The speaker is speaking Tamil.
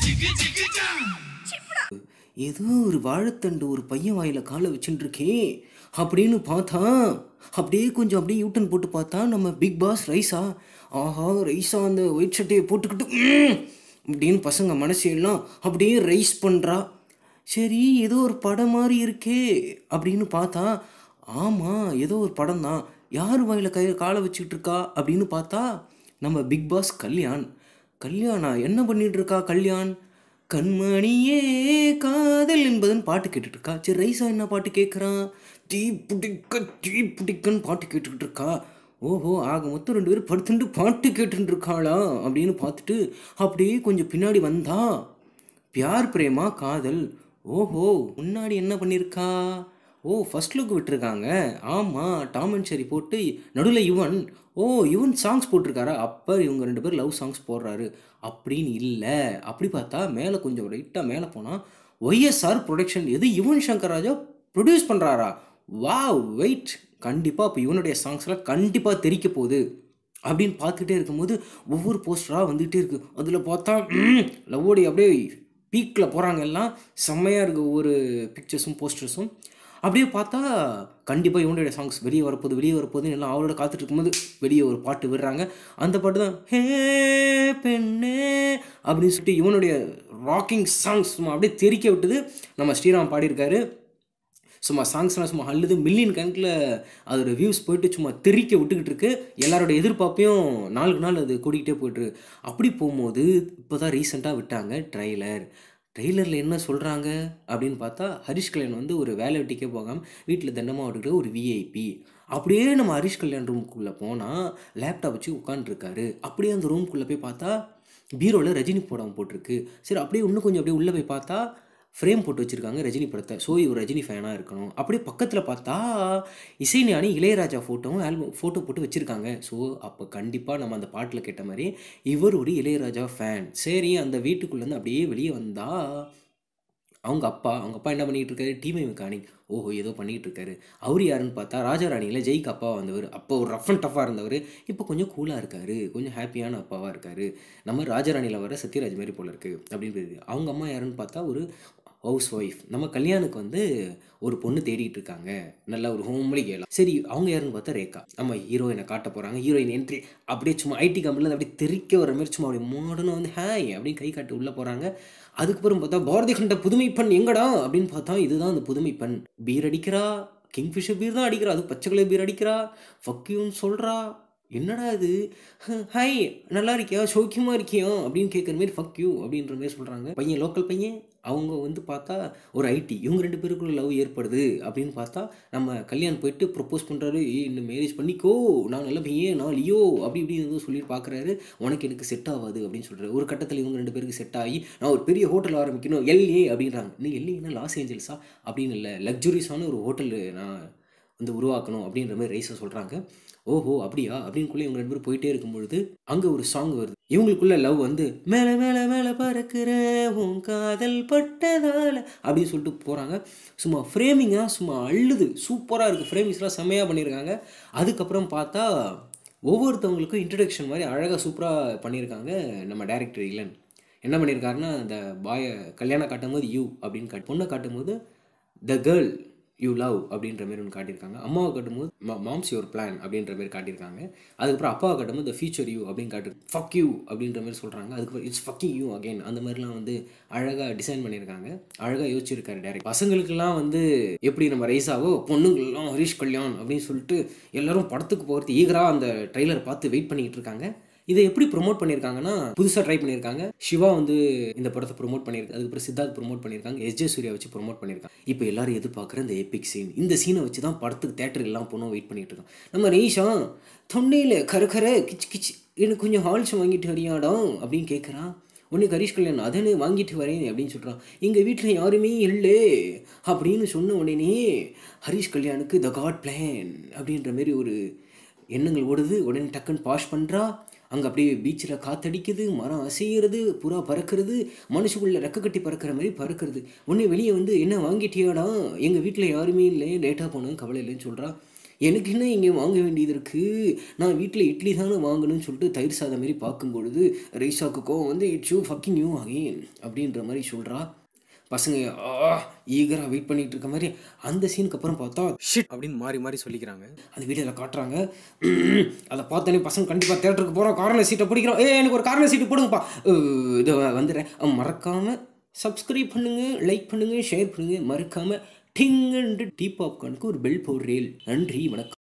ஏதோ ஒரு வாழைத்தண்டு ஒரு பையன் வாயில காலை வச்சுட்டு இருக்கேன் அப்படின்னு பார்த்தா அப்படியே கொஞ்சம் அப்படியே யூட்டன் போட்டு பார்த்தா நம்ம பிக் பாஸ் ரைஸா ஆஹா ரைஸா அந்த ஒயிட் சட்டையை போட்டுக்கிட்டு ம், அப்படின்னு பசங்க மனசையெல்லாம் அப்படியே ரைஸ் பண்ணுறா சரி ஏதோ ஒரு படம் மாதிரி இருக்கே அப்படின்னு பார்த்தா ஆமாம் ஏதோ ஒரு படம் தான் யார் வாயில கை காலை வச்சுக்கிட்டு இருக்கா அப்படின்னு பார்த்தா நம்ம பிக் பாஸ் கல்யாண் கல்யாணா என்ன பண்ணிட்டு இருக்கா கல்யாண் கண்மணியே காதல் என்பதன் பாட்டு கேட்டுட்டு இருக்கா சரி ரைஸா என்ன பாட்டு கேட்குறான் தீ பிடிக்க தீ பிடிக்கன்னு பாட்டு கேட்டுக்கிட்டு இருக்கா ஓஹோ ஆக மொத்தம் ரெண்டு பேரும் படுத்துட்டு பாட்டு கேட்டுட்டு இருக்காளா அப்படின்னு பார்த்துட்டு அப்படியே கொஞ்சம் பின்னாடி வந்தா பியார் பிரேமா காதல் ஓஹோ முன்னாடி என்ன பண்ணியிருக்கா ஓ ஃபர்ஸ்ட் லுக் விட்டுருக்காங்க ஆமாம் டாம் அண்ட் செரி போட்டு நடுவில் யுவன் ஓ யுவன் சாங்ஸ் போட்டிருக்காரா அப்போ இவங்க ரெண்டு பேர் லவ் சாங்ஸ் போடுறாரு அப்படின்னு இல்லை அப்படி பார்த்தா மேலே கொஞ்சம் ரைட்டாக மேலே போனால் ஒய்எஸ்ஆர் ப்ரொடக்ஷன் எது யுவன் சங்கர் ராஜா ப்ரொடியூஸ் பண்ணுறாரா வாவ் வெயிட் கண்டிப்பாக இப்போ இவனுடைய சாங்ஸ்லாம் கண்டிப்பாக தெரிக்க போகுது அப்படின்னு பார்த்துக்கிட்டே இருக்கும்போது ஒவ்வொரு போஸ்டராக வந்துகிட்டே இருக்கு அதில் பார்த்தா லவ்வோடி அப்படியே பீக்கில் போகிறாங்க எல்லாம் செம்மையாக இருக்குது ஒவ்வொரு பிக்சர்ஸும் போஸ்டர்ஸும் அப்படியே பார்த்தா கண்டிப்பாக இவனுடைய சாங்ஸ் வெளியே வரப்போகுது வெளியே வரப்போகுதுன்னு எல்லாம் அவளோட காத்துட்டு இருக்கும்போது வெளியே ஒரு பாட்டு விடுறாங்க அந்த பாட்டு தான் ஹே பெண்ணே அப்படின்னு சொல்லிட்டு இவனுடைய ராக்கிங் சாங்ஸ் சும்மா அப்படியே தெறிக்க விட்டது நம்ம ஸ்ரீராம் பாடியிருக்காரு சும்மா சாங்ஸ்லாம் சும்மா அள்ளுது மில்லியன் கணக்கில் அதோட வியூஸ் போயிட்டு சும்மா தெறிக்க விட்டுக்கிட்டு இருக்கு எல்லாரோட எதிர்பார்ப்பையும் நாளுக்கு நாள் அது கூட்டிகிட்டே போயிட்டு அப்படி போகும்போது இப்போ தான் ரீசெண்டாக விட்டாங்க ட்ரைலர் ட்ரெய்லரில் என்ன சொல்கிறாங்க அப்படின்னு பார்த்தா ஹரிஷ் கல்யாண் வந்து ஒரு வேலை வெட்டிக்கே போகாமல் வீட்டில் தண்டமாக விட்டுக்கிற ஒரு விஐபி அப்படியே நம்ம ஹரிஷ் கல்யாண் ரூமுக்குள்ளே போனால் லேப்டாப் வச்சு உட்காந்துருக்காரு அப்படியே அந்த ரூமுக்குள்ளே போய் பார்த்தா பீரோவில் ரஜினி படம் போட்டிருக்கு சரி அப்படியே இன்னும் கொஞ்சம் அப்படியே உள்ளே போய் பார்த்தா ஃப்ரேம் போட்டு வச்சுருக்காங்க ரஜினி படத்தை ஸோ இவர் ரஜினி ஃபேனாக இருக்கணும் அப்படியே பக்கத்தில் பார்த்தா இசைஞானி இளையராஜா ஃபோட்டோவும் ஆல்பம் ஃபோட்டோ போட்டு வச்சுருக்காங்க ஸோ அப்போ கண்டிப்பாக நம்ம அந்த பாட்டில் கேட்ட மாதிரி இவர் ஒரு இளையராஜா ஃபேன் சரி அந்த வீட்டுக்குள்ளேருந்து அப்படியே வெளியே வந்தா அவங்க அப்பா அவங்க அப்பா என்ன பண்ணிகிட்டு இருக்காரு டிவி மெக்கானிக் ஓஹோ ஏதோ பண்ணிகிட்டு இருக்காரு அவர் யாருன்னு பார்த்தா ராஜாராணியில் ஜெய்க்கு அப்பா வந்தவர் அப்போ ஒரு ரஃப் அண்ட் டஃபாக இருந்தவர் இப்போ கொஞ்சம் கூலாக இருக்காரு கொஞ்சம் ஹாப்பியான அப்பாவாக இருக்காரு நம்ம ராஜாராணியில் வர சத்யராஜ் மாதிரி போல இருக்கு அப்படின்றது அவங்க அம்மா யாருன்னு பார்த்தா ஒரு ஹவுஸ் ஒய்ஃப் நம்ம கல்யாணுக்கு வந்து ஒரு பொண்ணு தேடிட்டு இருக்காங்க நல்ல ஒரு ஹோம்லி கேலாம் சரி அவங்க யாருன்னு பார்த்தா ரேகா நம்ம ஹீரோயினை காட்ட போகிறாங்க ஹீரோயின் என்ட்ரி அப்படியே சும்மா ஐடி கம்பெனியில் அப்படியே தெறிக்க வர மாதிரி சும்மா அப்படியே மாடர்னாக வந்து ஹாய் அப்படின்னு கை காட்டு உள்ளே போகிறாங்க அதுக்கப்புறம் பார்த்தா பாரதி கண்ட புதுமை பெண் எங்கடா அப்படின்னு பார்த்தா இதுதான் அந்த புதுமை பெண் பீர் அடிக்கிறா கிங்ஃபிஷர் பீர் தான் அடிக்கிறா அது பச்சை கலர் பீர் அடிக்கிறா ஃபக்கியூன்னு சொல்கிறா என்னடா இது ஹாய் நல்லா இருக்கியா சௌக்கியமா இருக்கியா அப்படின்னு கேட்குற மாதிரி ஃபக் யூ அப்படின்ற மாதிரி சொல்கிறாங்க பையன் லோக்கல் பையன் அவங்க வந்து பார்த்தா ஒரு ஐடி இவங்க ரெண்டு பேருக்குள்ள லவ் ஏற்படுது அப்படின்னு பார்த்தா நம்ம கல்யாணம் போயிட்டு ப்ரப்போஸ் பண்ணுறாரு ஏய் இந்த மேரேஜ் பண்ணிக்கோ நான் நல்ல பையன் நான் லியோ அப்படி இப்படி ஏதோ சொல்லிட்டு பார்க்குறாரு உனக்கு எனக்கு செட் ஆகாது அப்படின்னு சொல்கிறாரு ஒரு கட்டத்தில் இவங்க ரெண்டு பேருக்கு செட் ஆகி நான் ஒரு பெரிய ஹோட்டல் ஆரம்பிக்கணும் எல்ஏ அப்படின்றாங்க இன்னும் எல்ஏன்னா லாஸ் ஏஞ்சல்ஸா அப்படின்னு இல்லை லக்ஸுரியஸான ஒரு ஹோட்டல் நான் வந்து உருவாக்கணும் அப்படின்ற மாதிரி ரைஸை சொல்கிறாங்க ஓஹோ அப்படியா அப்படின்னுக்குள்ளே இவங்க ரெண்டு பேரும் போயிட்டே இருக்கும்பொழுது அங்கே ஒரு சாங் வருது இவங்களுக்குள்ள லவ் வந்து மேலே மேலே மேலே பறக்கிற உன் காதல் பட்டதால அப்படின்னு சொல்லிட்டு போகிறாங்க சும்மா ஃப்ரேமிங்காக சும்மா அள்ளுது சூப்பராக இருக்குது ஃப்ரேமிங்ஸ்லாம் செம்மையாக பண்ணியிருக்காங்க அதுக்கப்புறம் பார்த்தா ஒவ்வொருத்தவங்களுக்கும் இன்ட்ரடக்ஷன் மாதிரி அழகாக சூப்பராக பண்ணியிருக்காங்க நம்ம டேரக்டர் இளன் என்ன பண்ணியிருக்காருன்னா அந்த பாயை கல்யாணம் காட்டும் போது யூ அப்படின்னு காட்டு பொண்ணை காட்டும் போது த கேர்ள் யூ லவ் அப்படின்ற மாதிரி ஒன்று காட்டியிருக்காங்க அம்மாவை காட்டும்போது மாம்ஸ் யுவர் பிளான் அப்படின்ற மாதிரி காட்டியிருக்காங்க அதுக்கப்புறம் அப்பாவை காட்டும்போது த ஃபியூச்சர் யூ அப்படின்னு காட்டு ஃபக் யூ அப்படின்ற மாதிரி சொல்கிறாங்க அதுக்கப்புறம் இட்ஸ் ஃபக்கிங் யூ அகைன் அந்த மாதிரிலாம் வந்து அழகாக டிசைன் பண்ணியிருக்காங்க அழகாக யோசிச்சிருக்காரு டேரக்ட் பசங்களுக்கெல்லாம் வந்து எப்படி நம்ம ரைஸாவோ பொண்ணுங்களெல்லாம் ஹரிஷ் கல்யாண் அப்படின்னு சொல்லிட்டு எல்லாரும் படத்துக்கு போகிறது ஈகராக அந்த ட்ரெய்லர் பார்த்து வெயிட் பண்ணிக்கிட்டு இருக்காங்க இதை எப்படி ப்ரொமோட் பண்ணியிருக்காங்கன்னா புதுசாக ட்ரை பண்ணியிருக்காங்க சிவா வந்து இந்த படத்தை ப்ரொமோட் பண்ணியிருக்கு அதுக்கப்புறம் சித்தார்த் ப்ரொமோட் பண்ணியிருக்காங்க எஸ் ஜே சூர்யா வச்சு ப்ரொமோட் பண்ணியிருக்காங்க இப்போ எல்லாரும் எதிர்பார்க்குற இந்த எபிக் சீன் இந்த சீனை வச்சு தான் படத்துக்கு தேட்டர் எல்லாம் போனோம் வெயிட் பண்ணிட்டு இருக்கோம் நம்ம ரீஷா தொண்டையில் கரகர கிச் கிச் எனக்கு கொஞ்சம் ஹால்ஸ் வாங்கிட்டு வரியாடம் அப்படின்னு கேட்குறான் உடனே ஹரிஷ் கல்யாண் அதனே வாங்கிட்டு வரேன் அப்படின்னு சொல்கிறான் எங்கள் வீட்டில் யாருமே இல்லை அப்படின்னு சொன்ன உடனே ஹரிஷ் கல்யாணுக்கு த காட் பிளான் அப்படின்ற மாதிரி ஒரு எண்ணங்கள் ஓடுது உடனே டக்குன்னு பாஷ் பண்ணுறா அங்கே அப்படியே பீச்சில் காத்தடிக்குது மரம் அசைகிறது புறா பறக்கிறது மனுஷுக்குள்ள ரெக்க கட்டி பறக்கிற மாதிரி பறக்கிறது உடனே வெளியே வந்து என்ன வாங்கிட்டியாடா எங்கள் வீட்டில் யாருமே இல்லை லேட்டாக போனது கவலை இல்லைன்னு சொல்கிறா எனக்கு என்ன இங்கே வாங்க வேண்டியது இருக்குது நான் வீட்டில் இட்லி தானே வாங்கணும்னு சொல்லிட்டு தயிர் சாதம் மாரி பார்க்கும்பொழுது ரைசாக்கு கோவம் வந்து it's you fucking you again அப்படின்ற மாதிரி சொல்கிறா பசங்க ஆ ஈகராக வெயிட் பண்ணிட்டு இருக்க மாதிரி அந்த சீனுக்கு அப்புறம் பார்த்தா ஷிட் அப்படின்னு மாறி மாறி சொல்லிக்கிறாங்க அந்த வீடியோவில் காட்டுறாங்க அதை பார்த்தோன்னே பசங்க கண்டிப்பாக தேட்டருக்கு போகிறோம் கார்னர் சீட்டை பிடிக்கிறோம் ஏ எனக்கு ஒரு கார்னர் சீட்டு போடுங்கப்பா அஹ் இதை வந்துடுறேன் மறக்காமல் சப்ஸ்கிரைப் பண்ணுங்கள் லைக் பண்ணுங்கள் ஷேர் பண்ணுங்கள் மறக்காமல் டிங்குன்ட்டு டீ பாப்கார்னுக்கு ஒரு பெல் போடுறேன் நன்றி வணக்கம்